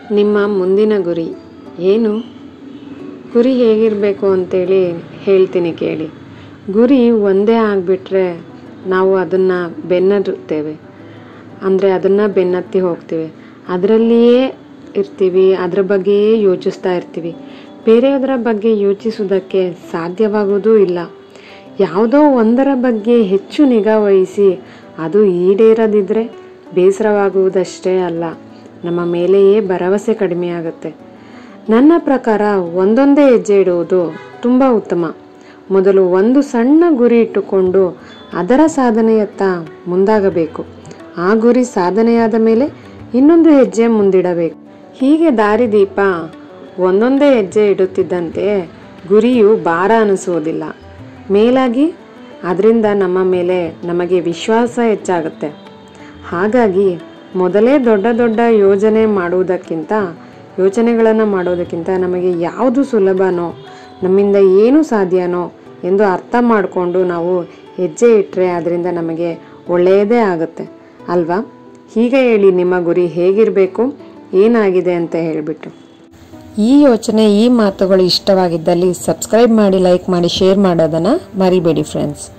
ನಿಮ್ಮ ಮುಂದಿನ ಗುರಿ ಏನು ಗುರಿ ಹೇಗಿರಬೇಕು ಅಂತೇಳಿ ಹೇಳ್ತೀನಿ ಕೇಳಿ ಗುರಿ ಒಂದೇ ಆಗಿಬಿಟ್ರೆ ನಾವು ಅದನ್ನು ಬೆನ್ನರುತ್ತೇವೆ ಅಂದರೆ ಅದನ್ನು ಬೆನ್ನತ್ತಿ ಹೋಗ್ತೀವಿ ಅದರಲ್ಲಿಯೇ ಇರ್ತೀವಿ ಅದರ ಬಗ್ಗೆಯೇ ಯೋಚಿಸ್ತಾ ಇರ್ತೀವಿ ಬೇರೆಯದರ ಬಗ್ಗೆ ಯೋಚಿಸುವುದಕ್ಕೆ ಸಾಧ್ಯವಾಗುವುದೂ ಇಲ್ಲ ಯಾವುದೋ ಒಂದರ ಬಗ್ಗೆ ಹೆಚ್ಚು ನಿಗಾ ವಹಿಸಿ ಅದು ಈಡೇರದಿದ್ದರೆ ಬೇಸರವಾಗುವುದಷ್ಟೇ ಅಲ್ಲ ನಮ್ಮ ಮೇಲೆಯೇ ಭರವಸೆ ಕಡಿಮೆಯಾಗುತ್ತೆ ನನ್ನ ಪ್ರಕಾರ ಒಂದೊಂದೇ ಹೆಜ್ಜೆ ಇಡುವುದು ತುಂಬ ಉತ್ತಮ ಮೊದಲು ಒಂದು ಸಣ್ಣ ಗುರಿ ಇಟ್ಟುಕೊಂಡು ಅದರ ಸಾಧನೆಯತ್ತ ಮುಂದಾಗಬೇಕು ಆ ಗುರಿ ಸಾಧನೆಯಾದ ಮೇಲೆ ಇನ್ನೊಂದು ಹೆಜ್ಜೆ ಮುಂದಿಡಬೇಕು ಹೀಗೆ ದಾರಿದೀಪ ಒಂದೊಂದೇ ಹೆಜ್ಜೆ ಇಡುತ್ತಿದ್ದಂತೆ ಗುರಿಯು ಭಾರ ಅನಿಸುವುದಿಲ್ಲ ಮೇಲಾಗಿ ಅದರಿಂದ ನಮ್ಮ ಮೇಲೆ ನಮಗೆ ವಿಶ್ವಾಸ ಹೆಚ್ಚಾಗುತ್ತೆ ಹಾಗಾಗಿ ಮೊದಲೇ ದೊಡ್ಡ ದೊಡ್ಡ ಯೋಜನೆ ಮಾಡುವುದಕ್ಕಿಂತ ಯೋಚನೆಗಳನ್ನು ಮಾಡೋದಕ್ಕಿಂತ ನಮಗೆ ಯಾವುದು ಸುಲಭನೋ ನಮ್ಮಿಂದ ಏನು ಸಾಧ್ಯನೋ ಎಂದು ಅರ್ಥ ಮಾಡಿಕೊಂಡು ನಾವು ಹೆಜ್ಜೆ ಇಟ್ಟರೆ ಅದರಿಂದ ನಮಗೆ ಒಳ್ಳೆಯದೇ ಆಗುತ್ತೆ ಅಲ್ವಾ ಹೀಗೆ ಹೇಳಿ ನಿಮ್ಮ ಗುರಿ ಹೇಗಿರಬೇಕು ಏನಾಗಿದೆ ಅಂತ ಹೇಳಿಬಿಟ್ಟು ಈ ಯೋಚನೆ ಈ ಮಾತುಗಳು ಇಷ್ಟವಾಗಿದ್ದಲ್ಲಿ ಸಬ್ಸ್ಕ್ರೈಬ್ ಮಾಡಿ ಲೈಕ್ ಮಾಡಿ ಶೇರ್ ಮಾಡೋದನ್ನು ಮರಿಬೇಡಿ ಫ್ರೆಂಡ್ಸ್